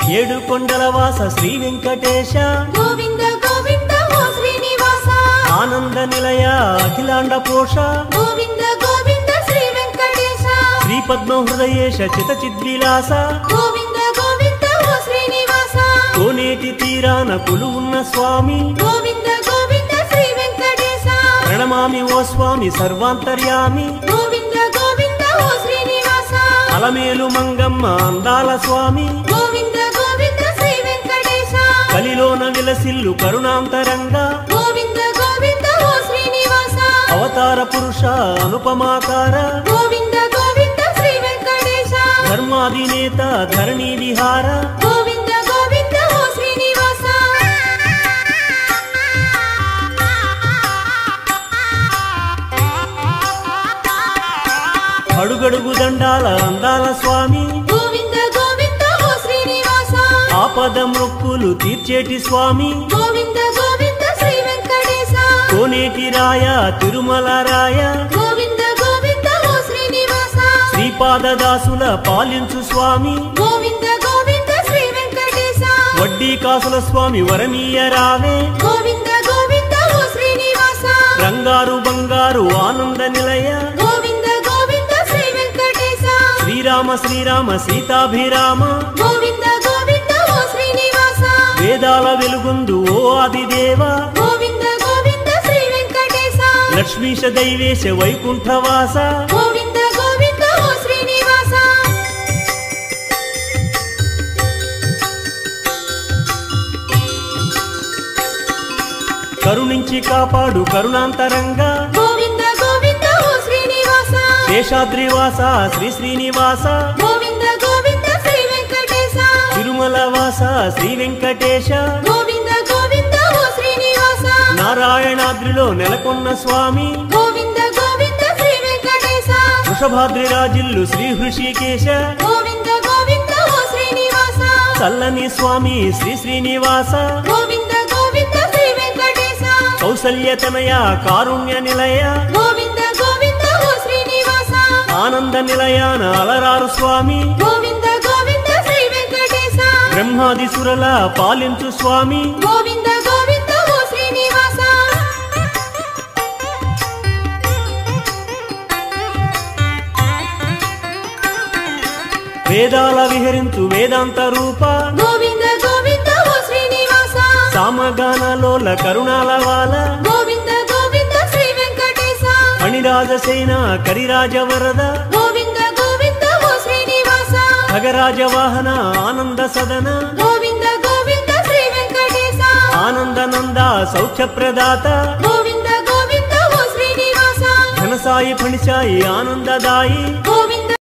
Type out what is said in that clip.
ఏడు కొండల వాస శ్రీ వెంకటేశ గోవింద గోవింద ఓ శ్రీనివాస ఆనంద నిలయ అఖిలాండ పోష గోవింద గోవింద శ్రీ వెంకటేశ శ్రీ పద్మ హృదయేశ చిత చిద్విలాస గోవింద గోవింద ఓ శ్రీనివాస కోనేటి తీరాన కొలువున్న స్వామి గోవింద గోవింద శ్రీ వెంకటేశ ప్రణమామి ఓ స్వామి సర్వాంతర్యామి గోవింద గోవింద ఓ శ్రీనివాస అలమేలు మంగమ్మ అందాల స్వామి గోవింద గోవింద శ్రీ వెంకటేశ కలిలోన విలసిల్లు కరుణాంతరంగా గోవింద గోవింద ఓ శ్రీనివాస అవతార పురుష అనుపమాకార గోవింద గోవింద శ్రీ వెంకటేశ ధర్మాధినేత ధరణి విహార గోవింద గోవింద ఓ శ్రీనివాస అడుగడుగు దండాల అందాల స్వామి గోవింద గోవింద ఓ శ్రీనివాస ఆపద మొక్కులు తీర్చేటి స్వామి గోవింద గోవింద శ్రీ వెంకటేశ కోనేటి రాయ తిరుమల రాయ గోవింద గోవింద ఓ శ్రీనివాస శ్రీపాదదాసుల పాలించు స్వామి గోవింద గోవింద శ్రీ వెంకటేశ వడ్డీ కాసుల స్వామి వరమీయ రావే గోవింద గోవింద ఓ శ్రీనివాస రంగారు బంగారు ఆనంద నిలయ గోవింద గోవింద శ్రీ వెంకటేశ శ్రీరామ శ్రీరామ సీతాభిరామ గోవింద గోవింద ఓ శ్రీనివాస వేదాల వెలుగుందు ఓ ఆదిదేవ గోవింద గోవింద శ్రీ వెంకటేశ లక్ష్మీశ దైవేశ వైకుంఠవాస గోవింద గోవింద ఓ శ్రీనివాస కరుణించి కాపాడు కరుణాంతరంగా గోవింద గోవింద ఓ శ్రీనివాస శేషాద్రివాస శ్రీ శ్రీనివాస గోవింద గోవింద శ్రీ వెంకటేశ తిరుమల వాస శ్రీ వెంకటేశ గోవింద గోవింద ఓ శ్రీనివాస నారాయణాద్రిలో నెలకొన్న స్వామి గోవింద గోవింద శ్రీ వెంకటేశ వృషభాద్రి రాజిల్లు శ్రీ హృషికేశ గోవింద గోవింద ఓ శ్రీనివాస చల్లని స్వామి శ్రీ శ్రీనివాస గోవింద గోవింద శ్రీ వెంకటేశ కౌసల్యతనయ కారుణ్య నిలయ గోవింద గోవింద ఓ శ్రీనివాస ఆనంద నిలయాన అలరారు స్వామి గోవింద గోవింద శ్రీ వెంకటేశ బ్రహ్మాది సురల పాలించు స్వామి గోవింద గోవింద ఓ శ్రీనివాస వేదాల విహరించు వేదాంత రూప గోవింద గోవింద ఓ శ్రీనివాస సామగానలోల కరుణాల వాల గోవింద గోవింద శ్రీ వెంకటేశ ఫణిరాజసేన కరిరాజ వరద గోవింద గోవింద ఓ శ్రీనివాస ఖగరాజ వాహన ఆనంద సదన గోవింద గోవింద శ్రీ వెంకటేశ ఆనందనంద సౌఖ్య ప్రదాత గోవింద గోవింద ఓ శ్రీనివాస ఘనసాయి ఫణిసాయి ఆనందదాయి గోవింద